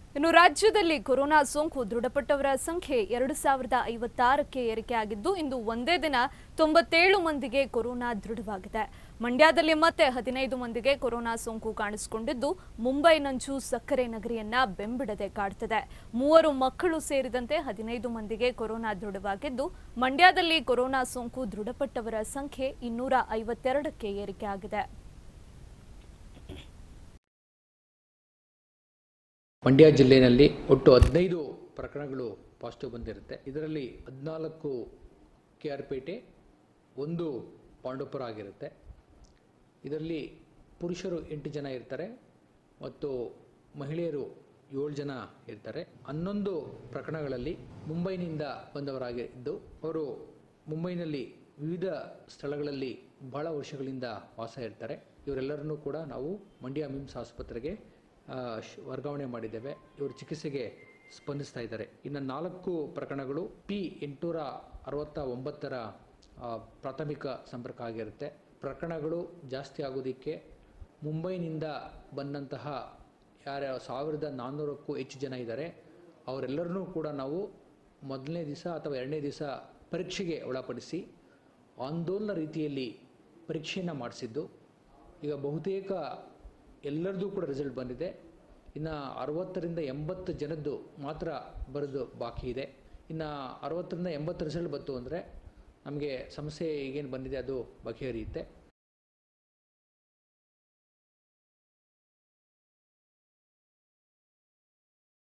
ಇನ್ನು ರಾಜ್ಯದಲ್ಲಿ ಕೊರೋನಾ ಸೋಂಕು ದೃಢಪಟ್ಟವರ ಸಂಖ್ಯೆ ಎರಡು ಸಾವಿರದ ಐವತ್ತಾರಕ್ಕೆ ಏರಿಕೆಯಾಗಿದ್ದು ಇಂದು ಒಂದೇ ದಿನ ತೊಂಬತ್ತೇಳು ಮಂದಿಗೆ ಕೊರೋನಾ ದೃಢವಾಗಿದೆ ಮಂಡ್ಯದಲ್ಲಿ ಮತ್ತೆ ಹದಿನೈದು ಮಂದಿಗೆ ಕೊರೋನಾ ಸೋಂಕು ಕಾಣಿಸಿಕೊಂಡಿದ್ದು ಮುಂಬೈ ನಂಚು ಸಕ್ಕರೆ ನಗರಿಯನ್ನ ಬೆಂಬಿಡದೆ ಕಾಡ್ತಿದೆ ಮೂವರು ಮಕ್ಕಳು ಸೇರಿದಂತೆ ಹದಿನೈದು ಮಂದಿಗೆ ಕೊರೋನಾ ದೃಢವಾಗಿದ್ದು ಮಂಡ್ಯದಲ್ಲಿ ಕೊರೋನಾ ಸೋಂಕು ದೃಢಪಟ್ಟವರ ಸಂಖ್ಯೆ ಇನ್ನೂರ ಐವತ್ತೆರಡಕ್ಕೆ ಏರಿಕೆಯಾಗಿದೆ ಮಂಡ್ಯ ಜಿಲ್ಲೆಯಲ್ಲಿ ಒಟ್ಟು ಹದಿನೈದು ಪ್ರಕರಣಗಳು ಪಾಸಿಟಿವ್ ಬಂದಿರುತ್ತೆ ಇದರಲ್ಲಿ ಹದಿನಾಲ್ಕು ಕೆ ಆರ್ ಪೇಟೆ ಒಂದು ಪಾಂಡವಪುರ ಆಗಿರುತ್ತೆ ಇದರಲ್ಲಿ ಪುರುಷರು ಎಂಟು ಜನ ಇರ್ತಾರೆ ಮತ್ತು ಮಹಿಳೆಯರು ಏಳು ಜನ ಇರ್ತಾರೆ ಹನ್ನೊಂದು ಪ್ರಕರಣಗಳಲ್ಲಿ ಮುಂಬೈನಿಂದ ಬಂದವರಾಗಿದ್ದು ಅವರು ಮುಂಬೈನಲ್ಲಿ ವಿವಿಧ ಸ್ಥಳಗಳಲ್ಲಿ ಬಹಳ ವರ್ಷಗಳಿಂದ ವಾಸ ಇರ್ತಾರೆ ಇವರೆಲ್ಲರನ್ನೂ ಕೂಡ ನಾವು ಮಂಡ್ಯ ಮಿಮ್ಸ್ ಆಸ್ಪತ್ರೆಗೆ ಆ, ಶ್- ವರ್ಗಾವಣೆ ಮಾಡಿದ್ದೇವೆ ಇವರು ಚಿಕಿತ್ಸೆಗೆ ಸ್ಪಂದಿಸ್ತಾ ಇದ್ದಾರೆ ಇನ್ನು ನಾಲ್ಕು ಪ್ರಕರಣಗಳು ಪಿ ಎಂಟುನೂರ ಅರವತ್ತ ಒಂಬತ್ತರ ಆ, ಪ್ರಾಥಮಿಕ ಸಂಪರ್ಕ ಆಗಿರುತ್ತೆ ಪ್ರಕರಣಗಳು ಜಾಸ್ತಿ ಆಗೋದಕ್ಕೆ ಮುಂಬೈನಿಂದ ಬಂದಂತಹ ಯಾರ ಸಾವಿರದ ನಾನ್ನೂರಕ್ಕೂ ಹೆಚ್ಚು ಜನ ಇದ್ದಾರೆ ಅವರೆಲ್ಲರನ್ನೂ ಕೂಡ ನಾವು ಮೊದಲನೇ ದಿವಸ ಅಥವಾ ಎರಡನೇ ದಿವಸ ಪರೀಕ್ಷೆಗೆ ಒಳಪಡಿಸಿ ಆಂದೋಲನ ರೀತಿಯಲ್ಲಿ ಪರೀಕ್ಷೆಯನ್ನು ಮಾಡಿಸಿದ್ದು ಈಗ ಬಹುತೇಕ ಎಲ್ಲರದ್ದು ಕೂಡ ರಿಸಲ್ಟ್ ಬಂದಿದೆ ಇನ್ನು ಅರವತ್ತರಿಂದ ಎಂಬತ್ತು ಜನದ್ದು ಮಾತ್ರ ಬರೋದು ಬಾಕಿ ಇದೆ ಇನ್ನು ಅರವತ್ತರಿಂದ ಎಂಬತ್ತು ರಿಸಲ್ಟ್ ಬಂತು ಅಂದರೆ ನಮಗೆ ಸಮಸ್ಯೆ ಈಗೇನು ಬಂದಿದೆ ಅದು ಬಗೆಹರಿಯುತ್ತೆ